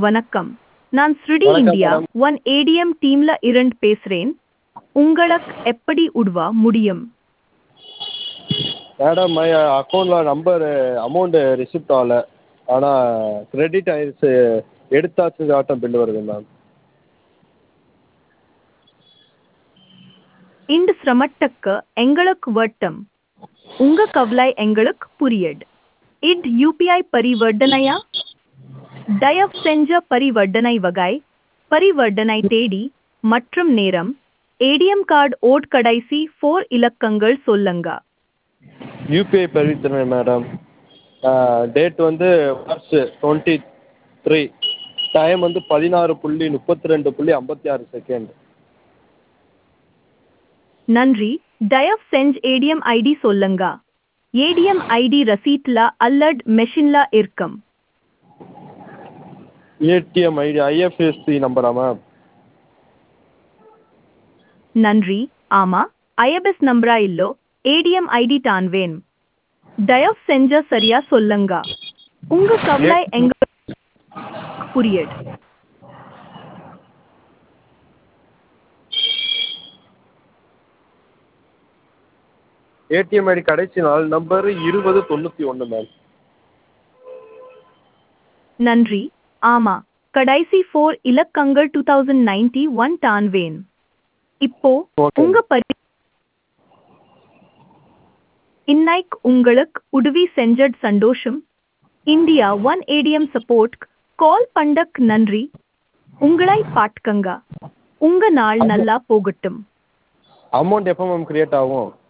வணக்கம் நான் ஸ்ருடி வணக்கம், இந்தியா madam. ஒன் ஏடிஎம் டீம்ல இருந்து பேசுறேன் உங்களுக்கு எப்படி உதவ முடியும் மேடம் மை அக்கௌண்ட்டில் நம்பர் அமௌண்ட்டு ரிசிப்ட் ஆகல ஆனால் கிரெடிட் ஆயிடுச்சு எடுத்தாச்சு ஆட்டம் பில் வருது மேம் இந்த சிரமத்துக்கு எங்களுக்கு வட்டம் உங்க கவலை எங்களுக்கு புரியுது இட் யூபிஐ பரிவர்த்தனையா தயவு செஞ்ச பரிவர்த்தனை வகை பரிவர்த்தனை தேதி மற்றும் நேரம் ஏடிஎம் கார்டு ஓட் கடைசி ஃபோர் இலக்கங்கள் சொல்லுங்க யூபிஐ பரிவர்த்தனை மேடம் டேட் வந்து மார்ச் டுவெண்ட்டி த்ரீ டைம் வந்து பதினாறு புள்ளி முப்பத்தி ரெண்டு புள்ளி ஐம்பத்தி ஆறு செகண்ட் நன்றி தயவு செஞ்சு ஏடிஎம் ஐடி சொல்லுங்க ஏடிஎம் ஐடி ரசீட்ல அல்லட் மெஷின்ல இருக்கும் ஏடிஎம் ஐடி ஐஎஃப்எஸ்சி நம்பரா மேம் நன்றி ஆமா ஐஎபிஎஸ் நம்பரா இல்லோ ஏடிஎம் ஐடி தான் வேணும் தயவு செஞ்ச சரியா சொல்லுங்க உங்க கவலை எங்க புரியுது ஏடிஎம் ஐடி கடைசி நாலு நம்பர் இருபது தொண்ணூற்றி ஒன்று மேம் நன்றி ஆமா கடைசி ஃபோர் இலக்கங்கள் டூ தௌசண்ட் நைன்டி ஒன் தான் வேணும் இப்போ Okay. உங்க பரி இன்னைக்கு உங்களுக்கு உதவி செஞ்சது சந்தோஷம் India one ATM support call பண்டக் நன்றி உங்களை பாட்கங்க உங்க நாள் நல்லா போகட்டும் அமௌண்ட் எப்போ மேம் கிரியேட் ஆகும்